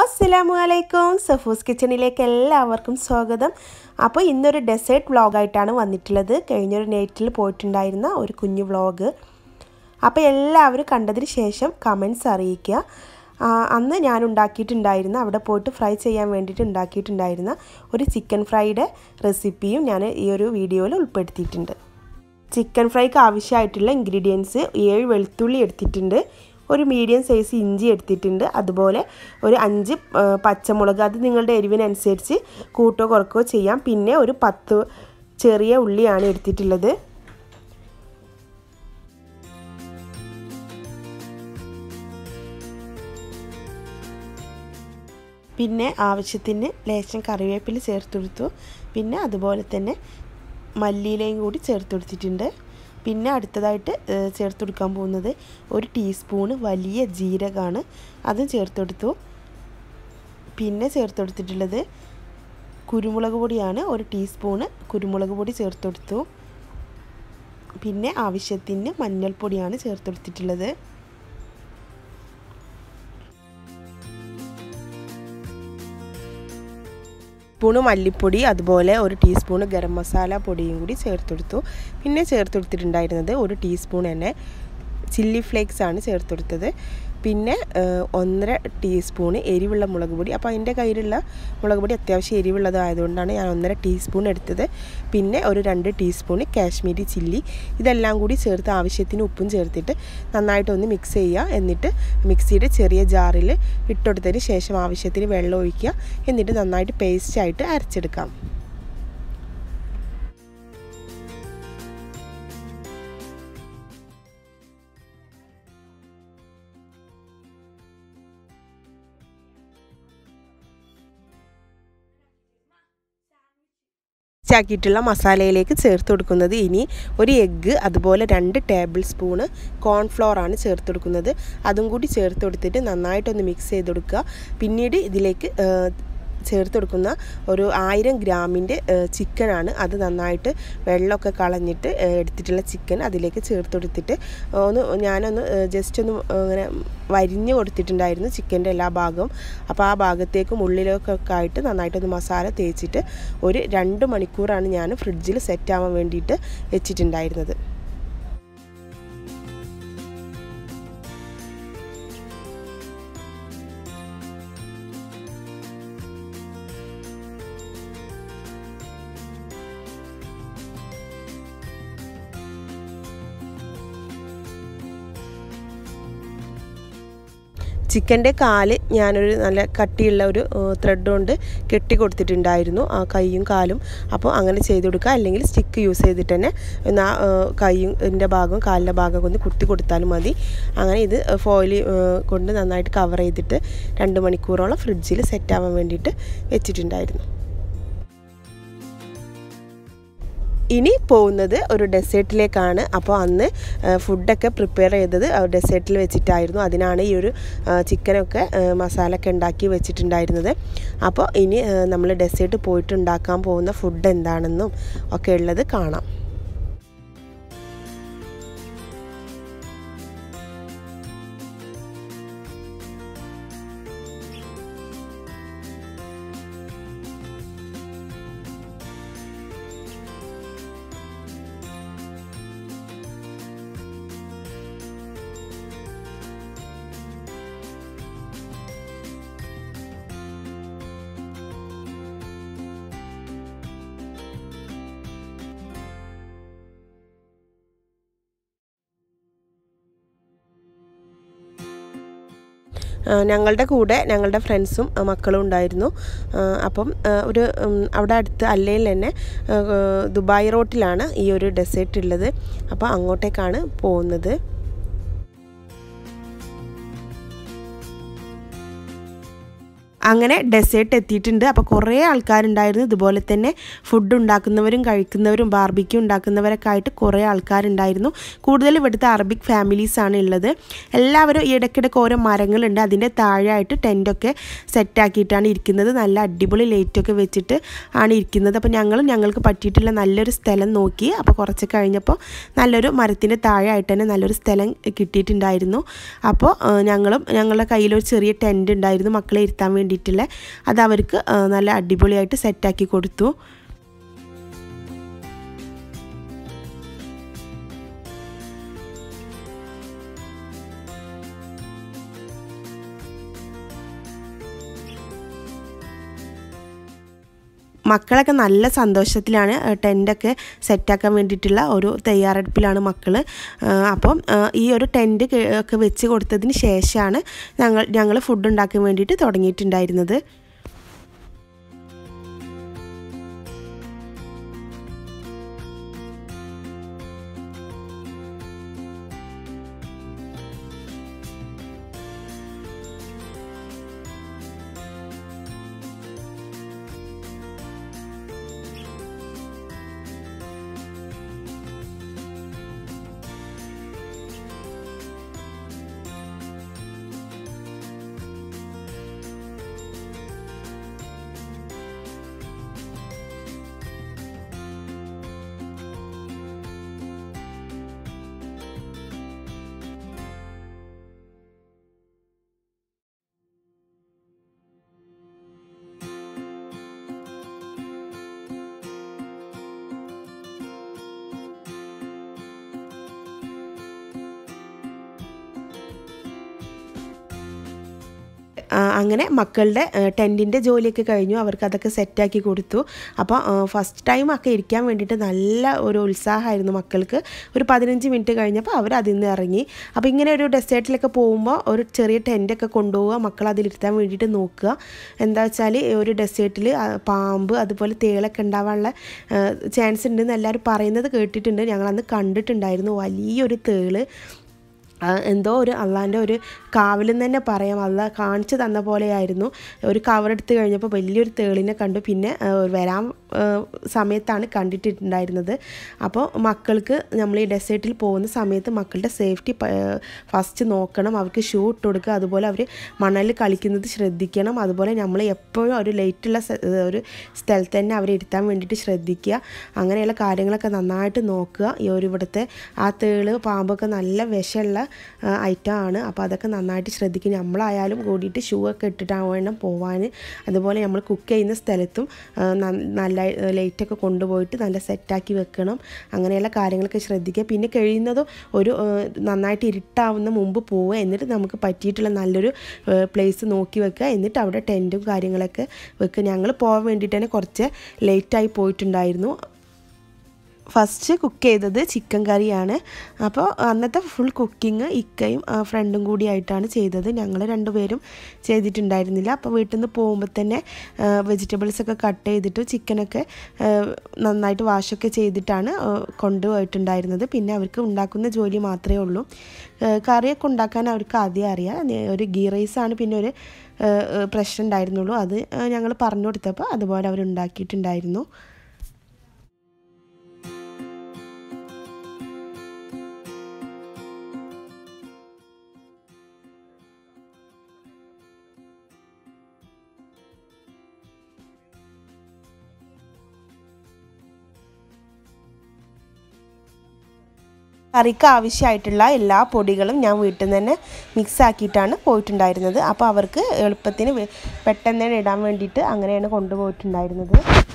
അസ്സലാമു അലൈക്കും സഫൂസ് കിച്ചണിലേക്ക് എല്ലാവർക്കും സ്വാഗതം അപ്പോൾ ഇന്നൊരു ഡെസേർട്ട് വ്ളോഗായിട്ടാണ് വന്നിട്ടുള്ളത് കഴിഞ്ഞൊരു നൈറ്റിൽ പോയിട്ടുണ്ടായിരുന്ന ഒരു കുഞ്ഞു വ്ളോഗ് അപ്പോൾ എല്ലാവരും കണ്ടതിന് ശേഷം കമൻസ് അറിയിക്കുക ആ, അന്ന് ഞാൻ ഉണ്ടാക്കിയിട്ടുണ്ടായിരുന്ന അവിടെ പോയിട്ട് ഫ്രൈ ചെയ്യാൻ വേണ്ടിയിട്ട് ഉണ്ടാക്കിയിട്ടുണ്ടായിരുന്ന ഒരു ചിക്കൻ ഫ്രൈയുടെ റെസിപ്പിയും ഞാൻ ഈ ഒരു വീഡിയോയിൽ ഉൾപ്പെടുത്തിയിട്ടുണ്ട് ചിക്കൻ ഫ്രൈക്ക് ആവശ്യമായിട്ടുള്ള ഇൻഗ്രീഡിയൻസ് ഏഴ് വെളുത്തുള്ളി എടുത്തിട്ടുണ്ട് ഒരു മീഡിയം സൈസ് ഇഞ്ചി എടുത്തിട്ടുണ്ട് അതുപോലെ ഒരു അഞ്ച് ആ, പച്ചമുളക് അത് നിങ്ങളുടെ എരിവിനനുസരിച്ച് കൂട്ടോ കുറക്കോ ചെയ്യാം പിന്നെ ഒരു പത്ത് ചെറിയ ഉള്ളിയാണ് എടുത്തിട്ടുള്ളത് പിന്നെ ആവശ്യത്തിന് ലേശം കറിവേപ്പില ചേർത്തെടുത്തു പിന്നെ അതുപോലെ തന്നെ മല്ലിയിലയും കൂടി ചേർത്തെടുത്തിട്ടുണ്ട് പിന്നെ അടുത്തതായിട്ട് ചേർത്ത് കൊടുക്കാൻ പോകുന്നത് ഒരു ടീസ്പൂണ് വലിയ ജീരകമാണ് അതും ചേർത്തെടുത്തു പിന്നെ ചേർത്തെടുത്തിട്ടുള്ളത് കുരുമുളക് പൊടിയാണ് ഒരു ടീസ്പൂണ് കുരുമുളക് പൊടി ചേർത്തെടുത്തു പിന്നെ ആവശ്യത്തിന് മഞ്ഞൾപ്പൊടിയാണ് ചേർത്തെടുത്തിട്ടുള്ളത് സ്പൂണ് മല്ലിപ്പൊടി അതുപോലെ ഒരു ടീസ്പൂണ് ഗരം മസാല പൊടിയും കൂടി ചേർത്തെടുത്തു പിന്നെ ചേർത്തെടുത്തിട്ടുണ്ടായിരുന്നത് ഒരു ടീസ്പൂൺ തന്നെ ചില്ലി ഫ്ലേക്സ് ആണ് ചേർത്തെടുത്തത് പിന്നെ ഒന്നര ടീസ്പൂണ് എരിവുള്ള മുളക് പൊടി അപ്പോൾ അതിൻ്റെ കയ്യിലുള്ള മുളക് പൊടി അത്യാവശ്യം എരിവുള്ളതായതുകൊണ്ടാണ് ഞാൻ ഒന്നര ടീസ്പൂൺ എടുത്തത് പിന്നെ ഒരു രണ്ട് ടീസ്പൂണ് കാശ്മീരി ചില്ലി ഇതെല്ലാം കൂടി ചേർത്ത് ആവശ്യത്തിന് ഉപ്പും ചേർത്തിട്ട് നന്നായിട്ടൊന്ന് മിക്സ് ചെയ്യുക എന്നിട്ട് മിക്സിയുടെ ചെറിയ ജാറിൽ ഇട്ടെടുത്തതിന് ശേഷം ആവശ്യത്തിന് വെള്ളം ഒഴിക്കുക എന്നിട്ട് നന്നായിട്ട് പേസ്റ്റായിട്ട് അരച്ചെടുക്കാം ആക്കിയിട്ടുള്ള മസാലയിലേക്ക് ചേർത്ത് കൊടുക്കുന്നത് ഇനി ഒരു എഗ്ഗ് അതുപോലെ രണ്ട് ടേബിൾ സ്പൂണ് കോൺഫ്ലോർ ആണ് ചേർത്ത് കൊടുക്കുന്നത് അതും കൂടി ചേർത്ത് കൊടുത്തിട്ട് നന്നായിട്ടൊന്ന് മിക്സ് ചെയ്ത് കൊടുക്കുക പിന്നീട് ഇതിലേക്ക് ചേർത്ത് കൊടുക്കുന്ന ഒരു ആയിരം ഗ്രാമിൻ്റെ ചിക്കനാണ് അത് നന്നായിട്ട് വെള്ളമൊക്കെ കളഞ്ഞിട്ട് എടുത്തിട്ടുള്ള ചിക്കൻ അതിലേക്ക് ചേർത്ത് കൊടുത്തിട്ട് ഒന്ന് ഞാനൊന്ന് ജസ്റ്റ് ഒന്ന് ഇങ്ങനെ വരിഞ്ഞ് കൊടുത്തിട്ടുണ്ടായിരുന്നു ചിക്കൻ്റെ എല്ലാ ഭാഗവും അപ്പോൾ ആ ഭാഗത്തേക്കും ഉള്ളിലൊക്കെ ആയിട്ട് നന്നായിട്ടൊന്ന് മസാല തേച്ചിട്ട് ഒരു രണ്ട് മണിക്കൂറാണ് ഞാൻ ഫ്രിഡ്ജിൽ സെറ്റ് ആവാൻ വേണ്ടിയിട്ട് വെച്ചിട്ടുണ്ടായിരുന്നത് ചിക്കൻ്റെ കാല് ഞാനൊരു നല്ല കട്ടിയുള്ള ഒരു ത്രെഡ് കൊണ്ട് കെട്ടി കൊടുത്തിട്ടുണ്ടായിരുന്നു ആ കൈയും കാലും അപ്പോൾ അങ്ങനെ ചെയ്ത് കൊടുക്കുക അല്ലെങ്കിൽ സ്റ്റിക്ക് യൂസ് ചെയ്തിട്ട് തന്നെ ആ കൈയും ഇതിൻ്റെ ഭാഗവും കാലിൻ്റെ ഭാഗമൊക്കെ ഒന്ന് കുത്തി കൊടുത്താലും മതി അങ്ങനെ ഇത് ഫോയിൽ കൊണ്ട് നന്നായിട്ട് കവർ ചെയ്തിട്ട് രണ്ട് മണിക്കൂറോളം ഫ്രിഡ്ജിൽ സെറ്റ് ആവാൻ വേണ്ടിയിട്ട് വെച്ചിട്ടുണ്ടായിരുന്നു ഇനി പോകുന്നത് ഒരു ഡെസേർട്ടിലേക്കാണ് അപ്പോൾ അന്ന് ഫുഡൊക്കെ പ്രിപ്പയർ ചെയ്തത് ഡെസേർട്ടിൽ വെച്ചിട്ടായിരുന്നു അതിനാണ് ഈ ഒരു ചിക്കനൊക്കെ മസാല ഒക്കെ ഉണ്ടാക്കി വെച്ചിട്ടുണ്ടായിരുന്നത് അപ്പോൾ ഇനി നമ്മൾ ഡെസേർട്ട് പോയിട്ട് ഉണ്ടാക്കാൻ പോകുന്ന ഫുഡ് എന്താണെന്നും ഒക്കെ ഉള്ളത് കാണാം ഞങ്ങളുടെ കൂടെ ഞങ്ങളുടെ ഫ്രണ്ട്സും മക്കളും ഉണ്ടായിരുന്നു അപ്പം ഒരു അവിടെ അടുത്ത് അല്ലയിൽ തന്നെ ദുബായ് റോട്ടിലാണ് ഈ ഒരു ഡെസേർട്ട് ഉള്ളത് അപ്പോൾ അങ്ങോട്ടേക്കാണ് പോകുന്നത് അങ്ങനെ ഡെസേർട്ട് എത്തിയിട്ടുണ്ട് അപ്പോൾ കുറേ ആൾക്കാരുണ്ടായിരുന്നു ഇതുപോലെ തന്നെ ഫുഡ് ഉണ്ടാക്കുന്നവരും കഴിക്കുന്നവരും ബാർബിക്യൂ ഉണ്ടാക്കുന്നവരൊക്കെ ആയിട്ട് കുറേ ആൾക്കാരുണ്ടായിരുന്നു കൂടുതൽ ഇവിടുത്തെ അറബിക് ഫാമിലീസാണ് ഉള്ളത് എല്ലാവരും ഈ ഇടയ്ക്കിടയ്ക്ക് ഓരോ മരങ്ങളുണ്ട് അതിൻ്റെ താഴെയായിട്ട് ടെൻറ്റൊക്കെ സെറ്റാക്കിയിട്ടാണ് ഇരിക്കുന്നത് നല്ല അടിപൊളി ലൈറ്റൊക്കെ വെച്ചിട്ട് ആണ് ഇരിക്കുന്നത് അപ്പോൾ ഞങ്ങളും ഞങ്ങൾക്ക് പറ്റിയിട്ടുള്ള നല്ലൊരു സ്ഥലം നോക്കി അപ്പോൾ കുറച്ച് കഴിഞ്ഞപ്പോൾ നല്ലൊരു മരത്തിൻ്റെ താഴെയായിട്ട് തന്നെ നല്ലൊരു സ്ഥലം കിട്ടിയിട്ടുണ്ടായിരുന്നു അപ്പോൾ ഞങ്ങളും ഞങ്ങളുടെ കയ്യിലൊരു ചെറിയ ടെൻറ്റ് ഉണ്ടായിരുന്നു മക്കളെ ഇരുത്താൻ വേണ്ടി വേണ്ടിയിട്ടുള്ള അത് അവർക്ക് നല്ല അടിപൊളിയായിട്ട് സെറ്റാക്കി കൊടുത്തു മക്കളൊക്കെ നല്ല സന്തോഷത്തിലാണ് ടെൻറ്റൊക്കെ സെറ്റാക്കാൻ വേണ്ടിയിട്ടുള്ള ഒരു തയ്യാറെടുപ്പിലാണ് മക്കൾ അപ്പം ഈ ഒരു ടെൻറ്റ് ഒക്കെ വെച്ച് കൊടുത്തതിന് ശേഷമാണ് ഞങ്ങൾ ഞങ്ങൾ ഫുഡ് ഉണ്ടാക്കാൻ വേണ്ടിയിട്ട് തുടങ്ങിയിട്ടുണ്ടായിരുന്നത് അങ്ങനെ മക്കളുടെ ടെൻറ്റിൻ്റെ ജോലിയൊക്കെ കഴിഞ്ഞു അവർക്ക് അതൊക്കെ സെറ്റാക്കി കൊടുത്തു അപ്പോൾ ഫസ്റ്റ് ടൈം ഒക്കെ ഇരിക്കാൻ വേണ്ടിയിട്ട് നല്ല ഒരു ഉത്സാഹമായിരുന്നു മക്കൾക്ക് ഒരു പതിനഞ്ച് മിനിറ്റ് കഴിഞ്ഞപ്പോൾ അവർ അതിൽ നിന്ന് ഇറങ്ങി അപ്പോൾ ഇങ്ങനെ ഒരു ഡെസേർട്ടിലൊക്കെ പോകുമ്പോൾ ഒരു ചെറിയ ടെൻറ്റൊക്കെ കൊണ്ടുപോവുക മക്കൾ അതിലിരുത്താൻ വേണ്ടിയിട്ട് നോക്കുക എന്താ വെച്ചാൽ ഒരു ഡെസേർട്ടിൽ പാമ്പ് അതുപോലെ തേളൊക്കെ ഉണ്ടാവാനുള്ള ചാൻസ് ഉണ്ടെന്ന് എല്ലാവരും പറയുന്നത് കേട്ടിട്ടുണ്ട് ഞങ്ങളന്ന് കണ്ടിട്ടുണ്ടായിരുന്നു വലിയൊരു തേള് എന്തോ ഒരു അള്ളാൻ്റെ ഒരു കാവലെന്ന് തന്നെ പറയാം അള്ള കാണിച്ചു തന്ന പോലെയായിരുന്നു ഒരു കവറെടുത്ത് കഴിഞ്ഞപ്പോൾ വലിയൊരു തേളിനെ കണ്ടു പിന്നെ വരാൻ സമയത്താണ് കണ്ടിട്ടുണ്ടായിരുന്നത് അപ്പോൾ മക്കൾക്ക് നമ്മൾ ഈ ഡെസേർട്ടിൽ പോകുന്ന സമയത്ത് മക്കളുടെ സേഫ്റ്റി ഫസ്റ്റ് നോക്കണം അവർക്ക് ഷൂ ഇട്ട് കൊടുക്കുക അതുപോലെ അവർ മണലിൽ കളിക്കുന്നത് ശ്രദ്ധിക്കണം അതുപോലെ നമ്മൾ എപ്പോഴും ഒരു ലൈറ്റുള്ള ഒരു സ്ഥലത്ത് തന്നെ അവരെ ഇരുത്താൻ വേണ്ടിയിട്ട് ശ്രദ്ധിക്കുക അങ്ങനെയുള്ള കാര്യങ്ങളൊക്കെ നന്നായിട്ട് നോക്കുക ഈ ഒരു ഇവിടുത്തെ ആ തേള് പാമ്പൊക്കെ നല്ല വിഷമുള്ള ഐറ്റം ആണ് അപ്പോൾ അതൊക്കെ നന്നായിട്ട് ശ്രദ്ധിക്കും നമ്മളായാലും കൂടിയിട്ട് ഷൂ ഒക്കെ ഇട്ടിട്ടാണ് വേണം പോവാൻ അതുപോലെ നമ്മൾ കുക്ക് ചെയ്യുന്ന സ്ഥലത്തും നല്ല ലൈറ്റൊക്കെ കൊണ്ടുപോയിട്ട് നല്ല സെറ്റാക്കി വെക്കണം അങ്ങനെയുള്ള കാര്യങ്ങളൊക്കെ ശ്രദ്ധിക്കുക പിന്നെ കഴിയുന്നതും ഒരു നന്നായിട്ട് ഇരുട്ടാവുന്ന മുമ്പ് പോവുക എന്നിട്ട് നമുക്ക് പറ്റിയിട്ടുള്ള നല്ലൊരു പ്ലേസ് നോക്കി വെക്കുക എന്നിട്ട് അവിടെ ടെൻറ്റും കാര്യങ്ങളൊക്കെ വെക്കുക ഞങ്ങൾ പോകാൻ വേണ്ടിയിട്ട് തന്നെ കുറച്ച് ലേറ്റായി പോയിട്ടുണ്ടായിരുന്നു ഫസ്റ്റ് കുക്ക് ചെയ്തത് ചിക്കൻ കറിയാണ് അപ്പോൾ അന്നത്തെ ഫുൾ കുക്കിംഗ് ഇക്കയും ഫ്രണ്ടും കൂടി ആയിട്ടാണ് ചെയ്തത് ഞങ്ങൾ രണ്ടുപേരും ചെയ്തിട്ടുണ്ടായിരുന്നില്ല അപ്പോൾ വീട്ടിൽ നിന്ന് പോകുമ്പോൾ തന്നെ വെജിറ്റബിൾസൊക്കെ കട്ട് ചെയ്തിട്ട് ചിക്കനൊക്കെ നന്നായിട്ട് വാഷൊക്കെ ചെയ്തിട്ടാണ് കൊണ്ടുപോയിട്ടുണ്ടായിരുന്നത് പിന്നെ അവർക്ക് ഉണ്ടാക്കുന്ന ജോലി മാത്രമേ ഉള്ളൂ കറിയൊക്കെ ഉണ്ടാക്കാൻ അവർക്ക് ആദ്യം അറിയാം ഒരു ഗീ റൈസാണ് പിന്നെ ഒരു പ്രശ്നം ഉണ്ടായിരുന്നുള്ളൂ അത് ഞങ്ങൾ പറഞ്ഞു കൊടുത്തപ്പോൾ അതുപോലെ അവർ ഉണ്ടാക്കിയിട്ടുണ്ടായിരുന്നു കറിക്ക് ആവശ്യമായിട്ടുള്ള എല്ലാ പൊടികളും ഞാൻ വീട്ടിൽ നിന്ന് തന്നെ മിക്സ് ആക്കിയിട്ടാണ് പോയിട്ടുണ്ടായിരുന്നത് അപ്പോൾ അവർക്ക് എളുപ്പത്തിന് പെട്ടെന്ന് തന്നെ ഇടാൻ വേണ്ടിയിട്ട് അങ്ങനെയാണ് കൊണ്ടുപോയിട്ടുണ്ടായിരുന്നത്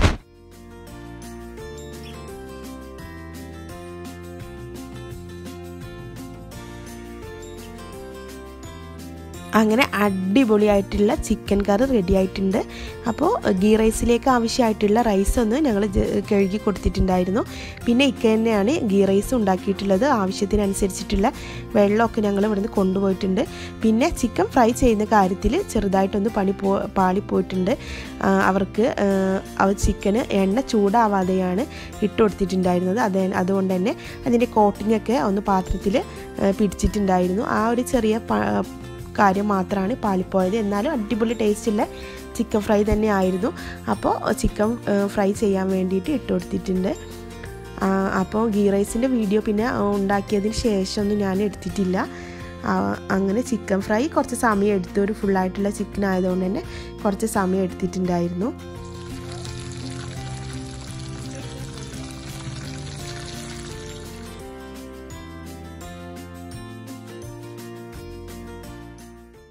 അങ്ങനെ അടിപൊളിയായിട്ടുള്ള ചിക്കൻ കറി റെഡി ആയിട്ടുണ്ട് അപ്പോൾ ഗീ റൈസിലേക്ക് ആവശ്യമായിട്ടുള്ള റൈസ് ഒന്ന് ഞങ്ങൾ കഴുകി കൊടുത്തിട്ടുണ്ടായിരുന്നു പിന്നെ ഇക്ക തന്നെയാണ് ഗീ റൈസ് ഉണ്ടാക്കിയിട്ടുള്ളത് ആവശ്യത്തിനനുസരിച്ചിട്ടുള്ള വെള്ളമൊക്കെ ഞങ്ങൾ ഇവിടുന്ന് കൊണ്ടുപോയിട്ടുണ്ട് പിന്നെ ചിക്കൻ ഫ്രൈ ചെയ്യുന്ന കാര്യത്തിൽ ചെറുതായിട്ടൊന്ന് പണി പോ പാളിപ്പോയിട്ടുണ്ട് അവർക്ക് അവർ ചിക്കന് എണ്ണ ചൂടാവാതെയാണ് ഇട്ട് കൊടുത്തിട്ടുണ്ടായിരുന്നത് അത് അതുകൊണ്ട് തന്നെ അതിൻ്റെ കോട്ടിങ്ങൊക്കെ ഒന്ന് പാത്രത്തിൽ പിടിച്ചിട്ടുണ്ടായിരുന്നു ആ ഒരു ചെറിയ കാര്യം മാത്രമാണ് പാളിപ്പോയത് എന്നാലും അടിപൊളി ടേസ്റ്റുള്ള ചിക്കൻ ഫ്രൈ തന്നെ ആയിരുന്നു അപ്പോൾ ചിക്കൻ ഫ്രൈ ചെയ്യാൻ വേണ്ടിയിട്ട് ഇട്ട് കൊടുത്തിട്ടുണ്ട് അപ്പോൾ ഗീ റൈസിൻ്റെ വീഡിയോ പിന്നെ ഉണ്ടാക്കിയതിന് ശേഷമൊന്നും ഞാൻ എടുത്തിട്ടില്ല അങ്ങനെ ചിക്കൻ ഫ്രൈ കുറച്ച് സമയം എടുത്തു ഒരു ഫുള്ളായിട്ടുള്ള ചിക്കൻ ആയതുകൊണ്ട് തന്നെ കുറച്ച് സമയം എടുത്തിട്ടുണ്ടായിരുന്നു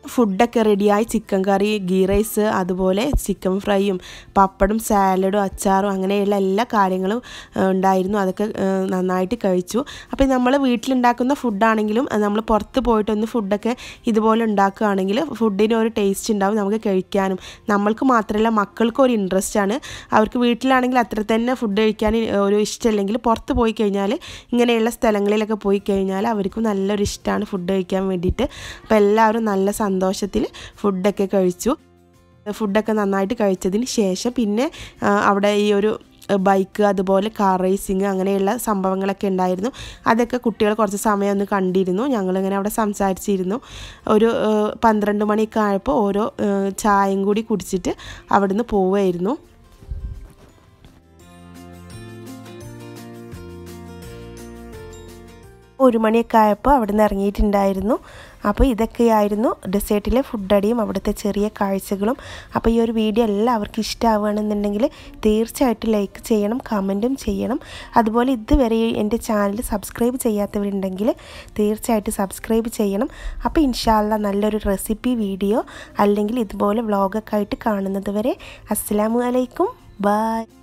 ഫുഡൊക്കെ റെഡിയായി ചിക്കൻ കറി ഗീ റൈസ് അതുപോലെ ചിക്കൻ ഫ്രൈയും പപ്പടും സാലഡും അച്ചാറും അങ്ങനെയുള്ള എല്ലാ കാര്യങ്ങളും ആ, ഉണ്ടായിരുന്നു അതൊക്കെ ആ, നന്നായിട്ട് കഴിച്ചു അപ്പോൾ നമ്മൾ വീട്ടിലുണ്ടാക്കുന്ന ഫുഡാണെങ്കിലും നമ്മൾ പുറത്ത് പോയിട്ടൊന്ന് ഫുഡൊക്കെ ഇതുപോലെ ഉണ്ടാക്കുകയാണെങ്കിൽ ഫുഡിന് ഒരു ടേസ്റ്റ് ഉണ്ടാവും നമുക്ക് കഴിക്കാനും നമ്മൾക്ക് മാത്രമല്ല മക്കൾക്കും ഒരു ഇൻട്രസ്റ്റ് ആണ് അവർക്ക് വീട്ടിലാണെങ്കിൽ അത്ര തന്നെ ഫുഡ് കഴിക്കാൻ ഒരു ഇഷ്ടമില്ലെങ്കിൽ പുറത്ത് പോയി കഴിഞ്ഞാൽ ഇങ്ങനെയുള്ള സ്ഥലങ്ങളിലൊക്കെ പോയി കഴിഞ്ഞാൽ അവർക്കും നല്ലൊരു ഇഷ്ടമാണ് ഫുഡ് കഴിക്കാൻ വേണ്ടിയിട്ട് അപ്പോൾ എല്ലാവരും നല്ല സന്തോഷത്തിൽ ഫുഡൊക്കെ കഴിച്ചു ഫുഡൊക്കെ നന്നായിട്ട് കഴിച്ചതിന് ശേഷം പിന്നെ ആ, അവിടെ ഈ ഒരു ബൈക്ക് അതുപോലെ കാർ റേസിങ് അങ്ങനെയുള്ള സംഭവങ്ങളൊക്കെ ഉണ്ടായിരുന്നു അതൊക്കെ കുട്ടികൾ കുറച്ച് സമയം ഒന്ന് കണ്ടിരുന്നു ഞങ്ങളിങ്ങനെ അവിടെ സംസാരിച്ചിരുന്നു ഒരു ആ, പന്ത്രണ്ട് മണിയൊക്കെ ആയപ്പോൾ ഓരോ ആ, ചായയും കൂടി കുടിച്ചിട്ട് അവിടുന്ന് പോവുമായിരുന്നു ഒരു മണിയൊക്കെ ആയപ്പോൾ അവിടെ നിന്ന് ഇറങ്ങിയിട്ടുണ്ടായിരുന്നു അപ്പോൾ ഇതൊക്കെയായിരുന്നു ഡെസേർട്ടിലെ ഫുഡടിയും അവിടുത്തെ ചെറിയ കാഴ്ചകളും അപ്പോൾ ഈ ഒരു വീഡിയോ എല്ലാവർക്കും ഇഷ്ടമാവുകയാണെന്നുണ്ടെങ്കിൽ തീർച്ചയായിട്ടും ലൈക്ക് ചെയ്യണം കമൻറ്റും ചെയ്യണം അതുപോലെ ഇതുവരെ എൻ്റെ ചാനൽ സബ്സ്ക്രൈബ് ചെയ്യാത്തവരുണ്ടെങ്കിൽ തീർച്ചയായിട്ടും സബ്സ്ക്രൈബ് ചെയ്യണം അപ്പോൾ ഇൻഷാല്ല നല്ലൊരു റെസിപ്പി വീഡിയോ അല്ലെങ്കിൽ ഇതുപോലെ വ്ളോഗൊക്കെ ആയിട്ട് കാണുന്നത് വരെ അസ്സാം വലൈക്കും ബായ്